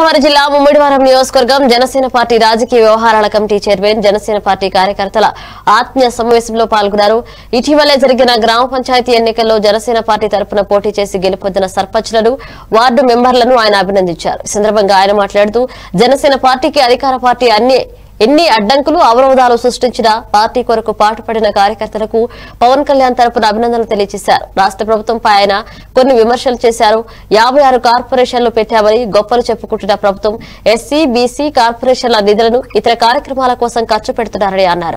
గోదావరి జిల్లా ముమ్మిడివరం నియోజకవర్గం జనసేన పార్టీ రాజకీయ వ్యవహారాల కమిటీ చైర్మన్ జనసేన పార్టీ కార్యకర్తల ఆత్మీయ సమావేశంలో పాల్గొన్నారు ఇటీవలే జరిగిన గ్రామ పంచాయతీ ఎన్నికల్లో జనసేన పార్టీ తరపున పోటీ చేసి గెలుపొందిన సర్పంచ్లను వార్డు మెంబర్లను ఆయన అభినందించారు ఈ సందర్భంగా ఆయన మాట్లాడుతూ జనసేన పార్టీకి అధికార పార్టీ అన్ని ఎన్ని అడ్డంకులు అవరోధాలు సృష్టించినా పార్టీ కొరకు పాటుపడిన కార్యకర్తలకు పవన్ కళ్యాణ్ తరపున అభినందనలు తెలియజేశారు రాష్ట్ర ప్రభుత్వంపై ఆయన కొన్ని విమర్శలు చేశారు యాభై ఆరు కార్పొరేషన్లు పెట్టామని గొప్పలు చెప్పుకుంటున్న ప్రభుత్వం ఎస్సీ బీసీ కార్పొరేషన్ల నిధులను ఇతర కార్యక్రమాల కోసం ఖర్చు పెడుతున్నారని అన్నారు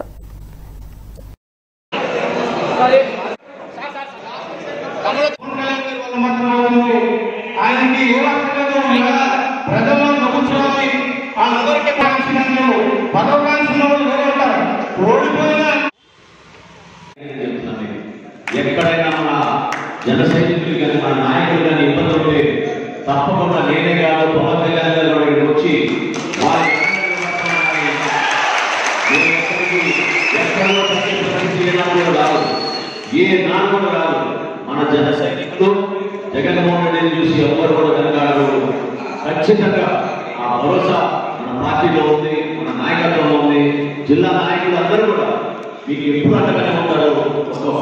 ఆయనకి ఏ రకంగా ఉన్నా ప్రజల్లో నవ్వుతున్నామని వాళ్ళందరికీ కాల్సినాము పదవ కాల్సిన వాళ్ళు వేరే ఉంటారు ఓడిపోయినా చెప్తున్నాను మీకు. ఎక్కడైనా మన జన సైనికులు కానీ మన నాయకులు కానీ ఇబ్బంది ఉంటే తప్పకుండా నేనే కాదు పవన్ కళ్యాణ్ గారు కూడా ఇక్కడికి వచ్చి వారి నేను ఎక్కడికి ఎక్కడో ప్రత్యేక పరిస్థితి ఏనాడు కూడా రాదు ఏ నాడు కూడా రాదు మన జన సైనికులు జగన్మోహన్ రెడ్డిని చూసి ఎవ్వరు కూడా వెనకాడరు ఖచ్చితంగా ఆ భరోసా మన పార్టీలో ఉంది మన నాయకత్వంలో ఉంది జిల్లా నాయకులు అందరూ కూడా మీకు ఎప్పుడు అండగానే ఉంటారు ఒక